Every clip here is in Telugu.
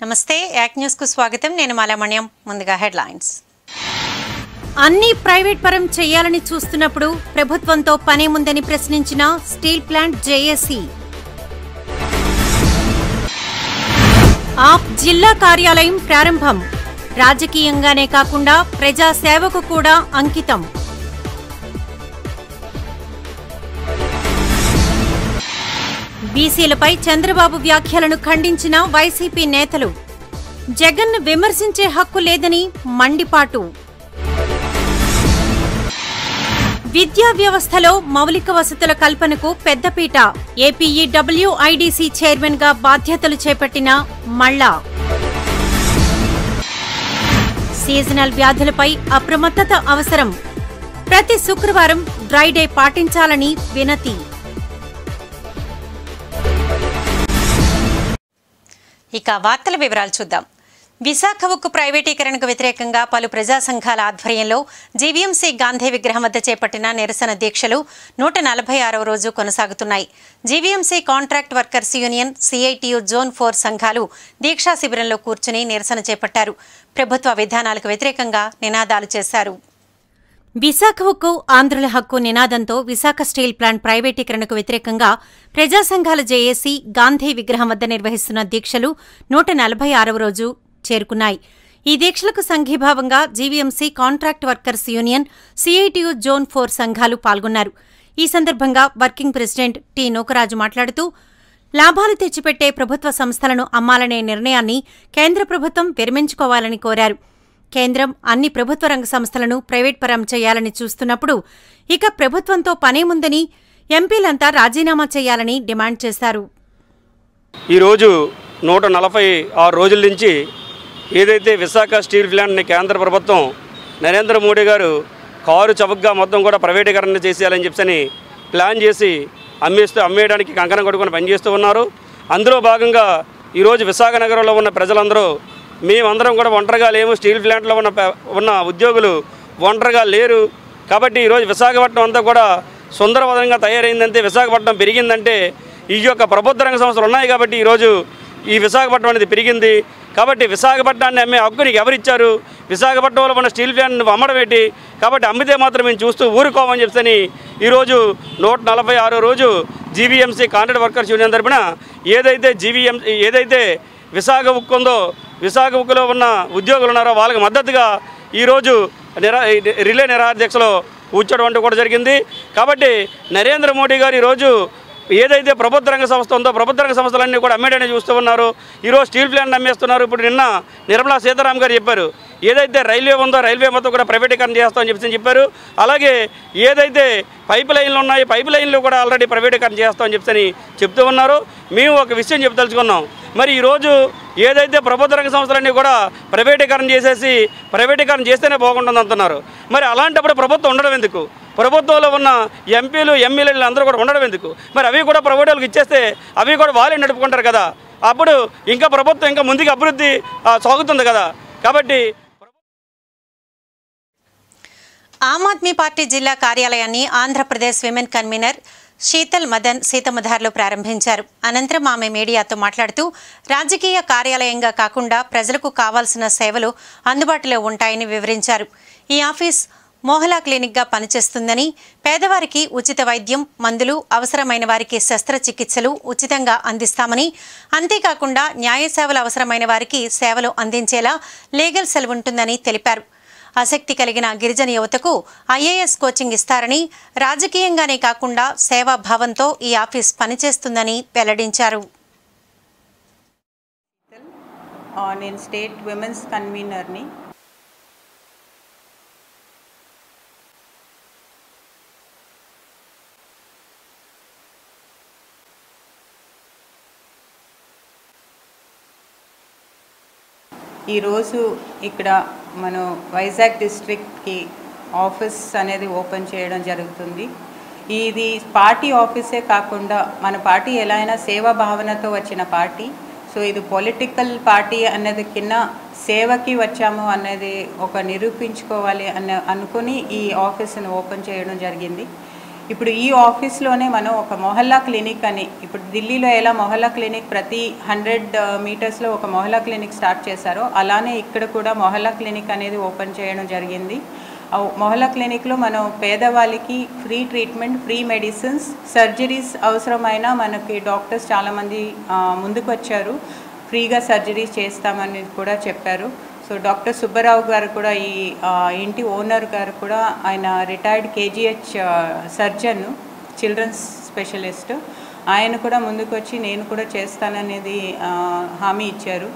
నమస్తే యాక్ న్యూస్ కు స్వాగతం నేను మాలామణ్యం ముందుగా హెడ్లైన్స్ అన్ని ప్రైవేట్ పరం చేయాలని చూస్తున్నప్పుడు ప్రభుత్వంతో పనేముందని ప్రశ్నించిన స్టీల్ ప్లాంట్ జేఏసీ ఆప్ జిల్లా కార్యాలయం ప్రారంభం రాజకీయంగానే కాకుండా ప్రజా సేవకు కూడా అంకితం బీసీలపై చంద్రబాబు వ్యాఖ్యలను ఖండించిన వైసీపీ నేతలు జగన్ను విమర్శించే హక్కు లేదని మండిపాటు విద్యా వ్యవస్థలో మౌలిక వసతుల కల్పనకు పెద్దపీట ఏపీఈడబ్ల్యూఐడిసి చైర్మన్ గా బాధ్యతలు చేపట్టిన మళ్ళా సీజనల్ వ్యాధులపై అప్రమత్తత అవసరం ప్రతి శుక్రవారం డ్రై డే పాటించాలని వినతి ఇక వార్తల వివరాలు చూద్దాం విశాఖ ఉక్కు ప్రైవేటీకరణకు వ్యతిరేకంగా పలు ప్రజా సంఘాల ఆధ్వర్యంలో జీవీఎంసీ గాంధీ విగ్రహం వద్ద చేపట్టిన నిరసన దీక్షలు నూట నలభై ఆరవ రోజు కొనసాగుతున్నాయి GVMC contract workers union CITU zone four సంఘాలు దీక్షా శిబిరంలో కూర్చుని నిరసన చేపట్టారు ప్రభుత్వ విధానాలకు వ్యతిరేకంగా నినాదాలు చేశారు విశాఖ ఉక్కు ఆంధ్రుల హక్కు నినాదంతో విశాఖ స్టీల్ ప్లాంట్ ప్రైవేటీకరణకు వ్యతిరేకంగా ప్రజా సంఘాల జేఏసీ గాంధీ విగ్రహం వద్ద నిర్వహిస్తున్న దీక్షలు నూట నలభై ఆరవ రోజు చేరుకున్నాయి ఈ దీక్షలకు సంఘీభావంగా GVMC contract workers union CITU zone four సంఘాలు పాల్గొన్నారు ఈ సందర్భంగా వర్కింగ్ ప్రెసిడెంట్ టి నూకరాజు మాట్లాడుతూ లాభాలు తెచ్చిపెట్టే ప్రభుత్వ సంస్థలను అమ్మాలనే నిర్ణయాన్ని కేంద్ర ప్రభుత్వం విరమించుకోవాలని కోరారు కేంద్రం అన్ని ప్రభుత్వ రంగ సంస్థలను ప్రైవేట్ పరం చేయాలని చూస్తున్నప్పుడు ఇక ప్రభుత్వంతో పనేముందని ఎంపీలంతా రాజీనామా చేయాలని డిమాండ్ చేశారు ఈరోజు నూట నలభై ఆరు రోజుల నుంచి ఏదైతే విశాఖ స్టీల్ ప్లాంట్ని కేంద్ర ప్రభుత్వం నరేంద్ర మోడీ గారు కారు చవకగా మొత్తం కూడా ప్రైవేటీకరణ చేసేయాలని చెప్పని ప్లాన్ చేసి అమ్మేస్తూ అమ్మేయడానికి కంకణం కొట్టుకొని పనిచేస్తూ ఉన్నారు అందులో భాగంగా ఈరోజు విశాఖ నగరంలో ఉన్న ప్రజలందరూ మేమందరం కూడా ఒంటరిగా లేము స్టీల్ ప్లాంట్లో ఉన్న ప- ఉన్న ఉద్యోగులు ఒంటరిగా లేరు కాబట్టి ఈరోజు విశాఖపట్నం అంతా కూడా సుందరవదంగా తయారైందంటే విశాఖపట్నం పెరిగిందంటే ఈ యొక్క ప్రభుత్వ రంగ సంస్థలు ఉన్నాయి కాబట్టి ఈరోజు ఈ విశాఖపట్నం అనేది పెరిగింది కాబట్టి విశాఖపట్నాన్ని అమ్మే హక్కు నీకు ఎవరిచ్చారు విశాఖపట్నంలో ఉన్న స్టీల్ ప్లాంట్ నువ్వు అమ్మడం ఏంటి కాబట్టి అమ్మితే మాత్రం మేము చూస్తూ ఊరుకోమని చెప్పని ఈరోజు నూట నలభై ఆరో రోజు జీవీఎంసీ కాంట్రాక్ట్ వర్కర్స్ యూనియన్ తరపున ఏదైతే జీవీఎం ఏదైతే విశాఖ ఉక్కు ఉందో విశాఖ ఉక్కులో ఉన్న ఉద్యోగులు ఉన్నారో వాళ్ళకి మద్దతుగా ఈరోజు నిరా రిలే నిరాధ్యక్షలో కూర్చోవడం కూడా జరిగింది కాబట్టి నరేంద్ర మోడీ గారు ఈరోజు ఏదైతే ప్రభుత్వ రంగ సంస్థ ఉందో ప్రభుత్వ రంగ సంస్థలన్నీ కూడా అమ్మేయడని చూస్తూ ఉన్నారు ఈరోజు స్టీల్ ప్లాంట్ అమ్మేస్తున్నారు ఇప్పుడు నిన్న నిర్మలా సీతారాం గారు చెప్పారు ఏదైతే రైల్వే ఉందో రైల్వే మొత్తం కూడా ప్రైవేటీకరణ చేస్తామని చెప్పి చెప్పారు అలాగే ఏదైతే పైప్ లైన్లు ఉన్నాయి పైప్ లైన్లు కూడా ఆల్రెడీ ప్రైవేటీకరణ చేస్తామని చెప్పని చెప్తూ ఉన్నారు మేము ఒక విషయం చెప్తలుచుకున్నాం మరి ఈరోజు ఏదైతే ప్రభుత్వ రంగ సంస్థలన్నీ కూడా ప్రైవేటీకరణ చేసేసి ప్రైవేటీకరణ చేస్తేనే బాగుంటుంది అంటున్నారు మరి అలాంటప్పుడు ప్రభుత్వం ఉండడం ఎందుకు ప్రభుత్వంలో ఉన్న ఎంపీలు ఎమ్మెల్యేలు అందరూ కూడా ఉండడం ఎందుకు మరి అవి కూడా ప్రైవేట్ వాళ్ళకి ఇచ్చేస్తే అవి కూడా వాళ్ళే నడుపుకుంటారు కదా అప్పుడు ఇంకా ప్రభుత్వం ఇంకా ముందుకు అభివృద్ధి ఆ, సాగుతుంది కదా కాబట్టి ఆమ్ ఆద్మీ పార్టీ జిల్లా కార్యాలయాన్ని ఆంధ్రప్రదేశ్ విమెన్ కన్వీనర్ శీతల్ మదన్ సీతమధార్లో ప్రారంభించారు అనంతరం ఆమె మీడియాతో మాట్లాడుతూ రాజకీయ కార్యాలయంగా కాకుండా ప్రజలకు కావాల్సిన సేవలు అందుబాటులో ఉంటాయని వివరించారు ఈ ఆఫీస్ మోహలా క్లినిక్గా పనిచేస్తుందని పేదవారికి ఉచిత వైద్యం మందులు అవసరమైన వారికి శస్త్రచికిత్సలు ఉచితంగా అందిస్తామని అంతేకాకుండా న్యాయ సేవలు అవసరమైన వారికి సేవలు అందించేలా లీగల్ సెల్ ఉంటుందని తెలిపారు ఆసక్తి కలిగిన గిరిజన యువతకు ఐఏఎస్ కోచింగ్ ఇస్తారని రాజకీయంగానే కాకుండా సేవాభావంతో ఈ ఆఫీస్ పనిచేస్తుందని వెల్లడించారు ఆ, నేను స్టేట్ విమెన్స్ కన్వీనర్ని ఈరోజు ఇక్కడ మనం వైజాగ్ డిస్ట్రిక్ట్కి ఆఫీస్ అనేది ఓపెన్ చేయడం జరుగుతుంది ఇది పార్టీ ఆఫీసే కాకుండా మన పార్టీ ఎలా అయినా సేవా భావనతో వచ్చిన పార్టీ సో ఇది పొలిటికల్ పార్టీ అన్నది కింద సేవకి వచ్చాము అనేది ఒక నిరూపించుకోవాలి అన్న అనుకుని ఈ ఆఫీస్ని ఓపెన్ చేయడం జరిగింది ఇప్పుడు ఈ ఆఫీస్లోనే మనం ఒక మొహల్లా క్లినిక్ అని ఇప్పుడు ఢిల్లీలో ఎలా మొహల్లా క్లినిక్ ప్రతి హండ్రెడ్ మీటర్స్లో ఒక మొహల్లా క్లినిక్ స్టార్ట్ చేశారో అలానే ఇక్కడ కూడా మొహల్లా క్లినిక్ అనేది ఓపెన్ చేయడం జరిగింది ఆ మొహల్లా క్లినిక్లో మనం పేదవాళ్ళకి free treatment free medicines surgeries అవసరమైన మనకి డాక్టర్స్ చాలామంది ఆ, ముందుకు వచ్చారు ఫ్రీగా సర్జరీస్ చేస్తామని కూడా చెప్పారు సో డాక్టర్ సుబ్బారావు గారు కూడా ఈ ఆ, ఇంటి ఓనర్ గారు కూడా ఆయన retired KGH surgeon children's specialist ఆయన కూడా ముందుకు వచ్చి నేను కూడా చేస్తాననేది ఆ, హామీ ఇచ్చారు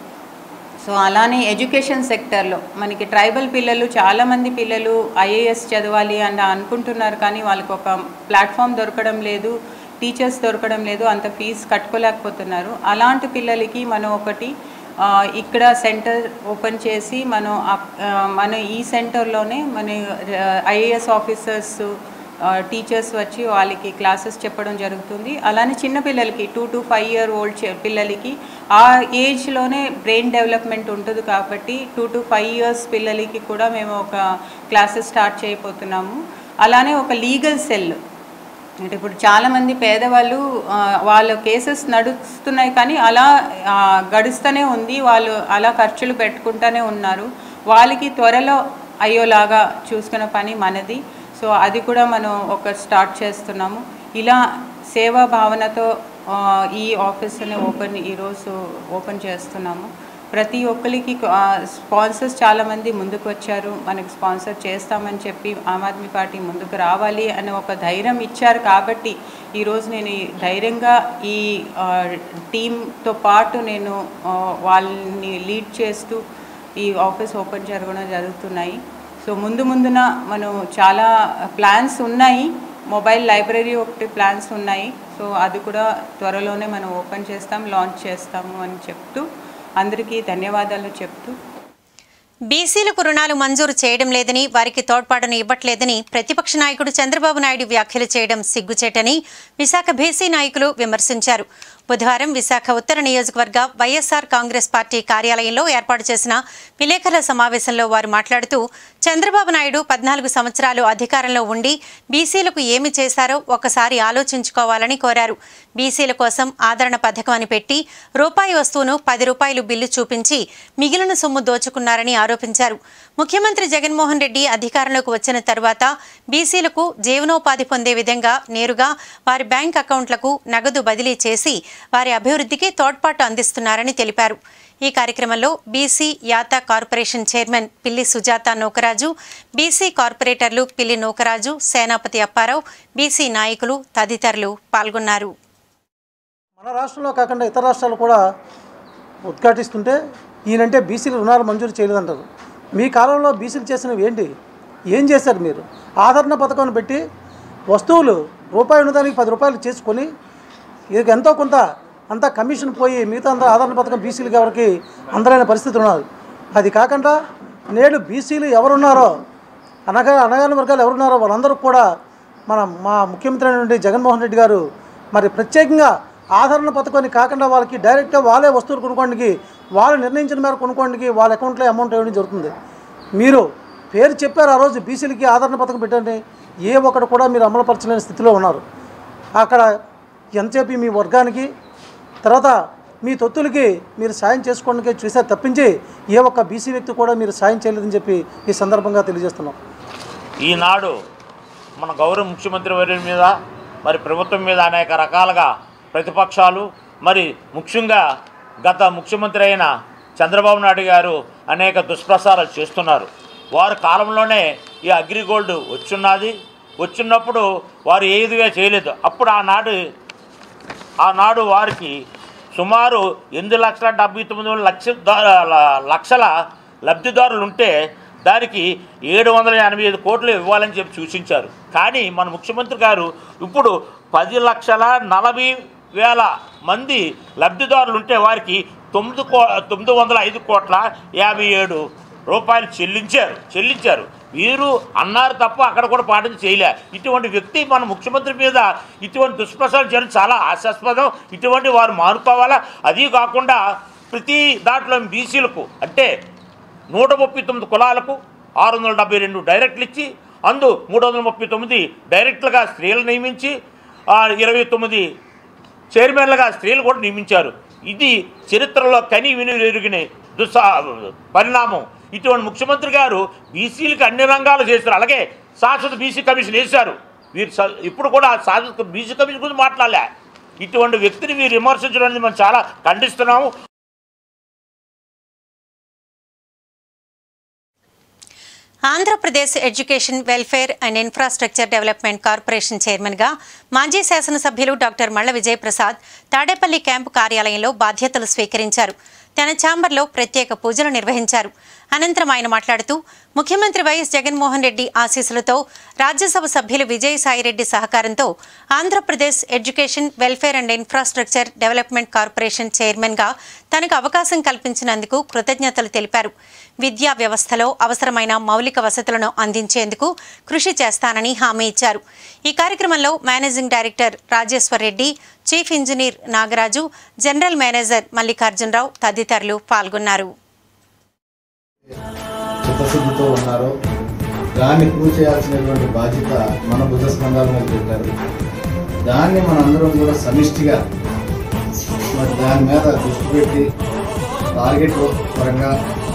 సో అలానే ఎడ్యుకేషన్ సెక్టర్లో మనకి ట్రైబల్ పిల్లలు చాలామంది పిల్లలు ఐఏఎస్ చదవాలి అని అనుకుంటున్నారు కానీ వాళ్ళకి ఒక ప్లాట్ఫామ్ దొరకడం లేదు టీచర్స్ దొరకడం లేదు అంత ఫీజు కట్టుకోలేకపోతున్నారు అలాంటి పిల్లలకి మనం ఒకటి ఆ, ఇక్కడ సెంటర్ ఓపెన్ చేసి మనం అప్- ఆ, మన ఈ సెంటర్లోనే మన ఐఏఎస్ ఆఫీసర్స్ టీచర్స్ వచ్చి వాళ్ళకి క్లాసెస్ చెప్పడం జరుగుతుంది అలానే చిన్న పిల్లలకి two to five year old పిల్లలకి ఆ ఏజ్లోనే బ్రెయిన్ డెవలప్మెంట్ ఉంటుంది కాబట్టి టూ టు ఫైవ్ ఇయర్స్ పిల్లలకి కూడా మేము ఒక క్లాసెస్ స్టార్ట్ చేయబోతున్నాము అలానే ఒక లీగల్ సెల్ అంటే ఇప్పుడు చాలామంది పేదవాళ్ళు ఆ, వాళ్ళ కేసెస్ నడుస్తున్నాయి కానీ అలా ఆ, గడుస్తూనే ఉంది వాళ్ళు అలా ఖర్చులు పెట్టుకుంటూనే ఉన్నారు వాళ్ళకి త్వరలో అయ్యేలాగా చూసుకునే పని మనది సో అది కూడా మనం ఒక స్టార్ట్ చేస్తున్నాము ఇలా సేవా భావనతో ఆ, ఈ ఆఫీస్ని ఓపెన్ ఈరోజు ఓపెన్ చేస్తున్నాము ప్రతి ఒక్కరికి స్పాన్సర్స్ చాలామంది ముందుకు వచ్చారు మనకి స్పాన్సర్ చేస్తామని చెప్పి ఆమ్ ఆద్మీ పార్టీ ముందుకు రావాలి అని ఒక ధైర్యం ఇచ్చారు కాబట్టి ఈరోజు నేను ఈ ధైర్యంగా ఈ ఆ, టీంతో పాటు నేను ఆ, వాళ్ళని లీడ్ చేస్తూ ఈ ఆఫీస్ ఓపెన్ జరగడం జరుగుతున్నాయి సో ముందు ముందున మనం చాలా ప్లాన్స్ ఉన్నాయి మొబైల్ లైబ్రరీ ఒకటి ప్లాన్స్ ఉన్నాయి సో అది కూడా త్వరలోనే మనం ఓపెన్ చేస్తాం లాంచ్ చేస్తాము అని చెప్తూ అందరికీ ధన్యవాదాలు చెప్తూ బీసీలకు రుణాలు మంజూరు చేయడం లేదని వారికి తోడ్పాటును ఇవ్వట్లేదని ప్రతిపక్ష నాయకుడు చంద్రబాబు నాయుడు వ్యాఖ్యలు చేయడం సిగ్గుచేటని విశాఖ బీసీ నాయకులు విమర్శించారు బుధవారం విశాఖ ఉత్తర నియోజకవర్గ వైఎస్ఆర్ కాంగ్రెస్ పార్టీ కార్యాలయంలో ఏర్పాటు చేసిన విలేకరుల సమావేశంలో వారు మాట్లాడుతూ చంద్రబాబు నాయుడు పద్నాలుగు సంవత్సరాలు అధికారంలో ఉండి బీసీలకు ఏమి చేశారో ఒకసారి ఆలోచించుకోవాలని కోరారు బీసీల కోసం ఆదరణ పథకం అని పెట్టి రూపాయి వస్తువును పది రూపాయలు బిల్లు చూపించి మిగిలిన సొమ్ము దోచుకున్నారని ఆరోపించారు ముఖ్యమంత్రి జగన్మోహన్ రెడ్డి అధికారంలోకి వచ్చిన తర్వాత బీసీలకు జీవనోపాధి పొందే విధంగా నేరుగా వారి బ్యాంక్ అకౌంట్లకు నగదు బదిలీ చేసి వారి అభివృద్ధికి తోడ్పాటు అందిస్తున్నారని తెలిపారు ఈ కార్యక్రమంలో బీసీ యాత కార్పొరేషన్ చైర్మన్ పిల్లి సుజాత నూకరాజు బీసీ కార్పొరేటర్లు పిల్లి నూకరాజు సేనాపతి అప్పారావు బీసీ నాయకులు తదితరులు పాల్గొన్నారు మన రాష్ట్రంలో కాకుండా ఇతర రాష్ట్రాలు కూడా ఉద్ఘాటిస్తుంటే ఈయనంటే బీసీలు రుణాలు మంజూరు చేయలేదంటారు మీ కాలంలో బీసీలు చేసినవి ఏంటి ఏం చేశారు మీరు ఆదరణ పథకం పెట్టి వస్తువులు రూపాయి ఉన్నదానికి పది రూపాయలు చేసుకొని ఇది ఎంతో కొంత అంతా కమిషన్ పోయి మిగతా అంతా ఆదరణ పథకం బీసీలకి ఎవరికి అందరైన పరిస్థితి ఉన్నారు అది కాకుండా నేడు బీసీలు ఎవరున్నారో అనగా అనగాని వర్గాలు ఎవరున్నారో వాళ్ళందరూ కూడా మన మా ముఖ్యమంత్రి అయినటువంటి జగన్మోహన్ రెడ్డి గారు మరి ప్రత్యేకంగా ఆదరణ పథకాన్ని కాకుండా వాళ్ళకి డైరెక్ట్గా వాళ్ళే వస్తువులు కొనుక్కోడానికి వాళ్ళు నిర్ణయించిన మేర కొనుక్కోడానికి వాళ్ళ అకౌంట్లో అమౌంట్ ఇవ్వడం జరుగుతుంది మీరు పేరు చెప్పారు ఆ రోజు బీసీలకి ఆదరణ పథకం పెట్టండి ఏ ఒక్కడు కూడా మీరు అమలుపరచలేని స్థితిలో ఉన్నారు అక్కడ ఎంతసేపు మీ వర్గానికి తర్వాత మీ తొత్తులకి మీరు సాయం చేసుకోవడానికి చూసారు తప్పించి ఏ ఒక్క బీసీ వ్యక్తి కూడా మీరు సాయం చేయలేదని చెప్పి ఈ సందర్భంగా తెలియజేస్తున్నాం ఈనాడు మన గౌరవ ముఖ్యమంత్రి వర్యుల మీద మరి ప్రభుత్వం మీద అనేక రకాలుగా ప్రతిపక్షాలు మరి ముఖ్యంగా గత ముఖ్యమంత్రి అయిన చంద్రబాబు నాయుడు గారు అనేక దుష్ప్రచారాలు చేస్తున్నారు వారి కాలంలోనే ఈ అగ్రిగోల్డ్ వచ్చున్నది వచ్చున్నప్పుడు వారు ఏదిగా చేయలేదు అప్పుడు ఆనాడు ఆనాడు వారికి సుమారు ఎనిమిది లక్షల డెబ్బై తొమ్మిది వేల లక్ష ద- లక్షల లబ్ధిదారులు ఉంటే దానికి ఏడు వందల ఎనభై ఐదు కోట్లు ఇవ్వాలని చెప్పి సూచించారు కానీ మన ముఖ్యమంత్రి గారు ఇప్పుడు పది లక్షల నలభై వేల మంది లబ్ధిదారులు ఉంటే వారికి తొమ్మిది కో తొమ్మిది వందల ఐదు కోట్ల యాభై ఏడు రూపాయలు చెల్లించారు చెల్లించారు వీరు అన్నారు తప్ప అక్కడ కూడా పాటించి చేయలే ఇటువంటి వ్యక్తి మన ముఖ్యమంత్రి మీద ఇటువంటి దుష్ప్రచారం చేయడం చాలా హాస్యాస్పదం ఇటువంటి వారు మానుకోవాలా అది కాకుండా ప్రతి దాంట్లో బీసీలకు అంటే నూట ముప్పై తొమ్మిది కులాలకు ఆరు వందల డెబ్బై రెండు డైరెక్ట్లు ఇచ్చి అందు మూడు వందల ముప్పై తొమ్మిది డైరెక్టర్లుగా స్త్రీలు నియమించి ఆ, ఇరవై తొమ్మిది చైర్మన్లుగా స్త్రీలు కూడా నియమించారు ఇది చరిత్రలో కని విని ఎరిగిన దుస్సా పరిణామం ఇటువంటి ముఖ్యమంత్రి గారు బీసీలకు అన్ని రంగాలు చేశారు అలాగే శాశ్వత బీసీ కమిషన్ వేశారు వీరు స- ఇప్పుడు కూడా శాశ్వత బీసీ కమిషన్ గురించి మాట్లాడలే ఇటువంటి వ్యక్తిని మీరు విమర్శించడం అనేది మనం చాలా ఖండిస్తున్నాము Andhra Pradesh education welfare and infrastructure development corporation చైర్మన్గా మాజీ శాసనసభ్యులు డాక్టర్ మల్ల విజయ్ ప్రసాద్ తాడేపల్లి క్యాంపు కార్యాలయంలో బాధ్యతలు స్వీకరించారు తన ఛాంబర్లో ప్రత్యేక పూజలు నిర్వహించారు అనంతరం ఆయన మాట్లాడుతూ ముఖ్యమంత్రి వైఎస్ జగన్మోహన్ రెడ్డి ఆశీస్సులతో రాజ్యసభ సభ్యులు విజయసాయిరెడ్డి సహకారంతో Andhra Pradesh education welfare and infrastructure development corporation చైర్మన్గా తనకు అవకాశం కల్పించినందుకు కృతజ్ఞతలు తెలిపారు విద్యా వ్యవస్థలో అవసరమైన మౌలిక వసతులను అందించేందుకు కృషి చేస్తానని హామీ ఇచ్చారు ఈ కార్యక్రమంలో managing director Rajeshwar Reddy chief engineer Nagaraju general manager Mallikarjuna Rao తదితరులు పాల్గొన్నారు చిత్తశుద్ధితో ఉన్నారో దాన్ని ప్రూవ్ చేయాల్సినటువంటి బాధ్యత మన బుద్ధ స్కంధాల మీద పెట్టారు దాన్ని మనందరం కూడా సమిష్టిగా మరి దాని మీద దృష్టి పెట్టి టార్గెట్ పరంగా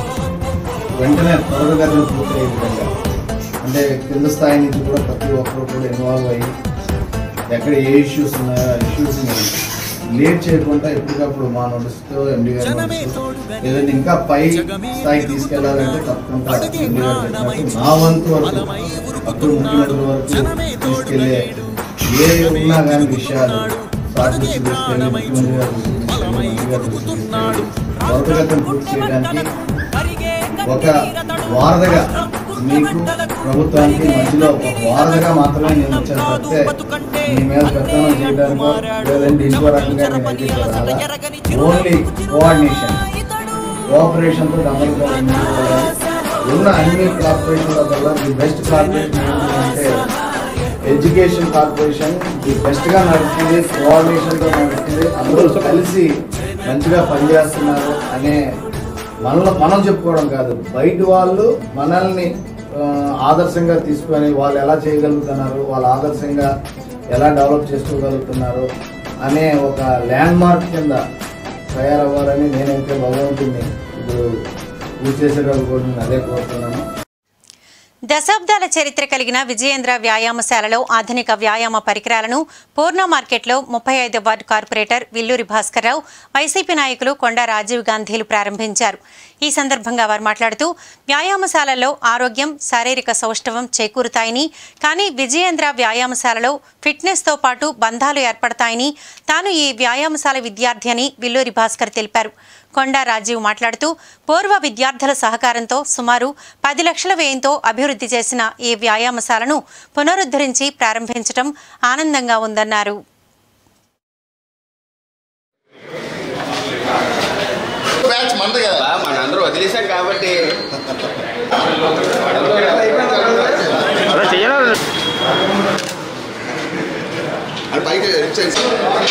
వెంటనే త్వరగతిని పూర్తయ్యే విధంగా అంటే కింద స్థాయి నుంచి కూడా ప్రతి ఒక్కరు కూడా ఇన్వాల్వ్ అయ్యి ఎక్కడ ఏ ఇష్యూస్ ఉన్నాయో ఆ ఇష్యూస్ని లేట్ చేయకుండా ఎప్పటికప్పుడు మా నోటీస్తో ఎండి గారి నోటీస్తో ఏదైనా ఇంకా పై స్థాయికి తీసుకెళ్లాలంటే తప్పకుండా ఎండి గారు చెప్పినట్టు నా వంతు వరకు అప్పుడు ముఖ్యమంత్రి వరకు తీసుకెళ్లే ఏ ఉన్నా కానీ విషయాలు సార్ దృష్టి తీసుకెళ్ళి ముఖ్యమంత్రి గారు దృష్టికి తీసుకెళ్ళి మంత్రి గారి దృష్టికి తీసుకెళ్ళి త్వరితగతిని పూర్తి చేయడానికి ఒక వారధగా మీకు ప్రభుత్వానికి మధ్యలో ఒక వారధగా మాత్రమే నేను వచ్చాను తప్పితే మీ మీద పెత్తనం చేయడానికో లేదంటే ఇంకో రకంగా నేను అయితే రాలా ఓన్లీ కోఆర్డినేషన్ కోఆపరేషన్తో అమలుగా ఉన్న అన్ని కార్పొరేషన్ల వల్ల ది బెస్ట్ కార్పొరేషన్ అంటే ఎడ్యుకేషన్ కార్పొరేషన్ ది బెస్ట్గా నడుస్తుంది కోఆర్డినేషన్తో నడుస్తుంది అందరూ కలిసి మంచిగా పనిచేస్తున్నారు అనే మనలో మనం చెప్పుకోవడం కాదు బయట వాళ్ళు మనల్ని ఆ, ఆదర్శంగా తీసుకొని వాళ్ళు ఎలా చేయగలుగుతున్నారు వాళ్ళు ఆదర్శంగా ఎలా డెవలప్ చేసుకోగలుగుతున్నారు అనే ఒక ల్యాండ్ మార్క్ కింద తయారవ్వాలని నేనైతే భగవంతుడిని ఇప్పుడు పూజ చేసేటప్పుడు కూడా నేను అదే కోరుతున్నాను దశాబ్దాల చరిత్ర కలిగిన విజయేంద్ర వ్యాయామశాలలో ఆధునిక వ్యాయామ పరికరాలను పూర్ణ మార్కెట్లో ముప్పై ఐదు ward corporator Villuri Bhaskar Rao YCP నాయకులు కొండా రాజీవ్ గాంధీలు ప్రారంభించారు ఈ సందర్భంగా వారు మాట్లాడుతూ వ్యాయామశాలల్లో ఆరోగ్యం శారీరక సౌష్ఠవం చేకూరుతాయని కానీ విజయేంద్ర వ్యాయామశాలలో ఫిట్నెస్తో పాటు బంధాలు ఏర్పడతాయని తాను ఈ వ్యాయామశాల విద్యార్థి అని విల్లూరి భాస్కర్ తెలిపారు కొండా రాజీవ్ మాట్లాడుతూ పూర్వ విద్యార్థుల సహకారంతో సుమారు పది లక్షల వ్యయంతో అభివృద్ధి చేసిన ఈ వ్యాయామశాలను పునరుద్ధరించి ప్రారంభించడం ఆనందంగా ఉందన్నారు బ్యాచ్ మనది కదా మనందరూ వదిలేసాం కాబట్టి అది పైకి రిచ్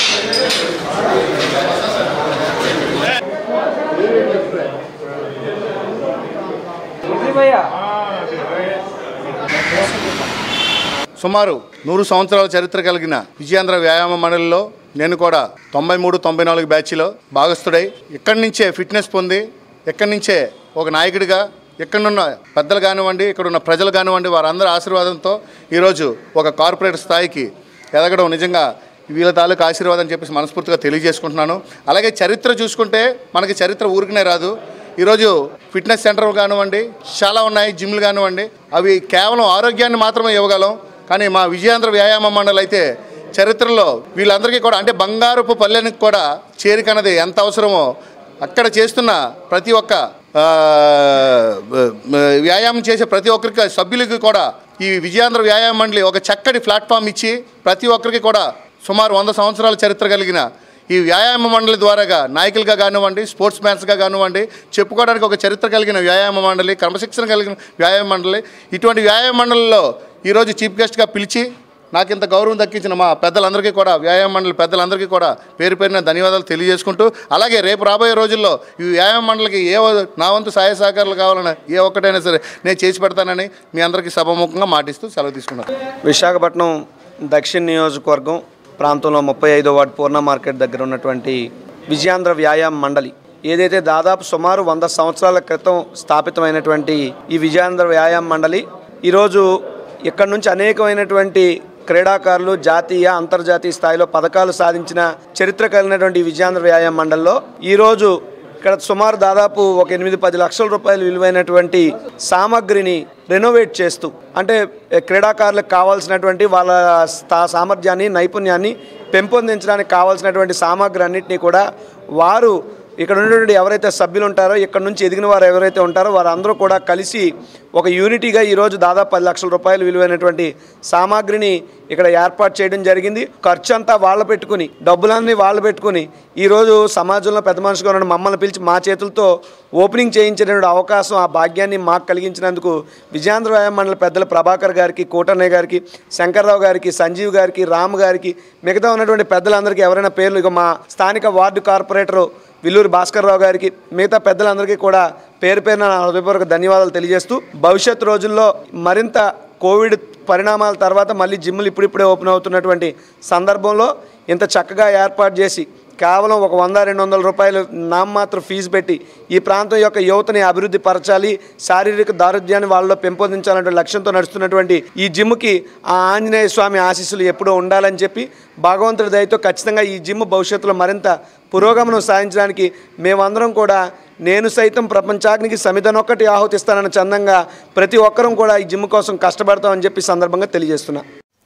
సుమారు నూరు సంవత్సరాల చరిత్ర కలిగిన విజయాంధ్ర వ్యాయామ మండలిలో నేను కూడా తొంభై మూడు తొంభై నాలుగు బ్యాచ్లో భాగస్థుడై ఇక్కడి నుంచే ఫిట్నెస్ పొంది ఇక్కడి నుంచే ఒక నాయకుడిగా ఇక్కడున్న పెద్దలు కానివ్వండి ఇక్కడ ఉన్న ప్రజలు కానివ్వండి వారందరి ఆశీర్వాదంతో ఈరోజు ఒక కార్పొరేట్ స్థాయికి ఎదగడం నిజంగా వీళ్ళ తాలూకు ఆశీర్వాదం అని చెప్పేసి మనస్ఫూర్తిగా తెలియజేసుకుంటున్నాను అలాగే చరిత్ర చూసుకుంటే మనకి చరిత్ర ఊరికనే రాదు ఈరోజు ఫిట్నెస్ సెంటర్ కానివ్వండి చాలా ఉన్నాయి జిమ్లు కానివ్వండి అవి కేవలం ఆరోగ్యాన్ని మాత్రమే ఇవ్వగలం కానీ మా విజయాంధ్ర వ్యాయామ మండలి అయితే చరిత్రలో వీళ్ళందరికీ కూడా అంటే బంగారపు పల్లెనికి కూడా చేరికన్నది ఎంత అవసరమో అక్కడ చేస్తున్న ప్రతి ఒక్క ఆ, వ్యాయామం చేసే ప్రతి ఒక్కరికి సభ్యులకి కూడా ఈ విజయాంధ్ర వ్యాయామ మండలి ఒక చక్కటి ప్లాట్ఫామ్ ఇచ్చి ప్రతి ఒక్కరికి కూడా సుమారు వంద సంవత్సరాల చరిత్ర కలిగిన ఈ వ్యాయామ మండలి ద్వారాగా నాయకులుగా కానివ్వండి స్పోర్ట్స్ మ్యాన్స్గా కానివ్వండి చెప్పుకోవడానికి ఒక చరిత్ర కలిగిన వ్యాయామ మండలి క్రమశిక్షణ కలిగిన వ్యాయామ మండలి ఇటువంటి వ్యాయామ మండలిలో ఈరోజు చీఫ్ గెస్ట్గా పిలిచి నాకు ఇంత గౌరవం దక్కించిన మా పెద్దలందరికీ కూడా వ్యాయామ మండలి పెద్దలందరికీ కూడా పేరు పేరున ధన్యవాదాలు తెలియజేసుకుంటూ అలాగే రేపు రాబోయే రోజుల్లో ఈ వ్యాయామ మండలికి ఏ వ- నా వంతు సహాయ సహకారాలు కావాలని ఏ ఒక్కటైనా సరే నేను చేసి పెడతానని మీ అందరికీ సభముఖంగా మాటిస్తూ సెలవు తీసుకున్నాను విశాఖపట్నం దక్షిణ నియోజకవర్గం ప్రాంతంలో ముప్పై ఐదో వార్డు పూర్ణ మార్కెట్ దగ్గర ఉన్నటువంటి విజయాంధ్ర వ్యాయామ మండలి ఏదైతే దాదాపు సుమారు వంద సంవత్సరాల క్రితం స్థాపితమైనటువంటి ఈ విజయాంధ్ర వ్యాయామ మండలి ఈరోజు ఇక్కడ నుంచి అనేకమైనటువంటి క్రీడాకారులు జాతీయ అంతర్జాతీయ స్థాయిలో పథకాలు సాధించిన చరిత్ర కలిగినటువంటి ఈ విజయాంధ్ర వ్యాయామ మండలిలో ఈరోజు ఇక్కడ సుమారు దాదాపు ఒక ఎనిమిది పది లక్షల రూపాయలు విలువైనటువంటి సామగ్రిని రెనోవేట్ చేస్తూ అంటే ఏ, క్రీడాకారులకు కావాల్సినటువంటి వాళ్ళ స్థా సామర్థ్యాన్ని నైపుణ్యాన్ని పెంపొందించడానికి కావాల్సినటువంటి సామగ్రి అన్నింటినీ కూడా వారు ఇక్కడ ఉన్నటువంటి ఎవరైతే సభ్యులు ఉంటారో ఇక్కడ నుంచి ఎదిగిన వారు ఎవరైతే ఉంటారో వారందరూ కూడా కలిసి ఒక యూనిటీగా ఈరోజు దాదాపు పది లక్షల రూపాయలు విలువైనటువంటి సామాగ్రిని ఇక్కడ ఏర్పాటు చేయడం జరిగింది ఖర్చు అంతా వాళ్ళు పెట్టుకుని డబ్బులన్నీ వాళ్ళు పెట్టుకుని ఈరోజు సమాజంలో పెద్ద మనుషుగా ఉన్న మమ్మల్ని పిలిచి మా చేతులతో ఓపెనింగ్ చేయించేటువంటి అవకాశం ఆ భాగ్యాన్ని మాకు కలిగించినందుకు విజయాంధ్ర వ్యాయామ మండలి పెద్దల ప్రభాకర్ గారికి కోటన్నయ్య గారికి శంకర్రావు గారికి సంజీవ్ గారికి రామ్ గారికి మిగతా ఉన్నటువంటి పెద్దలందరికీ ఎవరైనా పేర్లు ఇక మా స్థానిక వార్డు కార్పొరేటరు విల్లూరి భాస్కర్ రావు గారికి మిగతా పెద్దలందరికీ కూడా పేరు పేరున నా హృదయపూర్వక ధన్యవాదాలు తెలియజేస్తూ భవిష్యత్ రోజుల్లో మరింత కోవిడ్ పరిణామాల తర్వాత మళ్ళీ జిమ్లు ఇప్పుడిప్పుడే ఓపెన్ అవుతున్నటువంటి సందర్భంలో ఇంత చక్కగా ఏర్పాటు చేసి కేవలం ఒక వంద రెండు వందల రూపాయలు నామమాత్రం ఫీజు పెట్టి ఈ ప్రాంతం యొక్క యువతని అభివృద్ధి పరచాలి శారీరక దారుఢ్యాన్ని వాళ్ళలో పెంపొందించాలనే లక్ష్యంతో నడుస్తున్నటువంటి ఈ జిమ్కి ఆ ఆంజనేయ స్వామి ఆశీస్సులు ఎప్పుడూ ఉండాలని చెప్పి భగవంతుడి దయతో ఖచ్చితంగా ఈ జిమ్ భవిష్యత్తులో మరింత పురోగమనం సాధించడానికి మేమందరం కూడా నేను సైతం ప్రపంచాగ్నికి సమితనొక్కటి ఆహుతిస్తానన్న చందంగా ప్రతి ఒక్కరం కూడా ఈ జిమ్ కోసం కష్టపడతామని చెప్పి ఈ సందర్భంగా తెలియజేస్తున్నా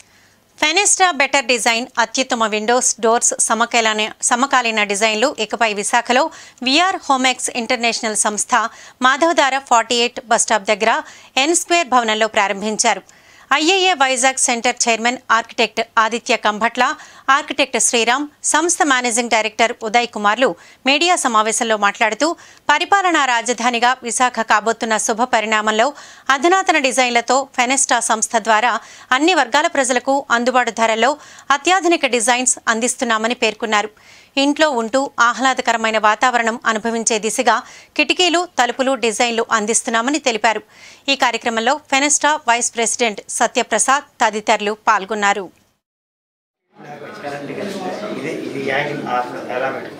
ఫెనిస్టా బెటర్ డిజైన్ అత్యుత్తమ విండోస్ డోర్స్ సమకాలీన సమకాలీన డిజైన్లు ఇకపై విశాఖలో విఆర్ హోమెక్స్ ఇంటర్నేషనల్ సంస్థ మాధవధార ఫార్టీ ఎయిట్ బస్టాప్ దగ్గర ఎన్ స్క్వేర్ భవనంలో ప్రారంభించారు IAA Vizag centre chairman architect Aditya Kambhatla architect Sriram సంస్థ మేనేజింగ్ డైరెక్టర్ ఉదయ్ కుమార్లు మీడియా సమావేశంలో మాట్లాడుతూ పరిపాలనా రాజధానిగా విశాఖ కాబోతున్న శుభ పరిణామంలో అధునాతన డిజైన్లతో ఫెనెస్టా సంస్థ ద్వారా అన్ని వర్గాల ప్రజలకు అందుబాటు ధరల్లో అత్యాధునిక డిజైన్స్ అందిస్తున్నామని పేర్కొన్నారు ఇంట్లో ఉంటూ ఆహ్లాదకరమైన వాతావరణం అనుభవించే దిశగా కిటికీలు తలుపులు డిజైన్లు అందిస్తున్నామని తెలిపారు ఈ కార్యక్రమంలో ఫెనెస్టా వైస్ ప్రెసిడెంట్ సత్యప్రసాద్ తదితరులు పాల్గొన్నారు ఇది ఇది యాంగిల్ ఎలా పెట్టు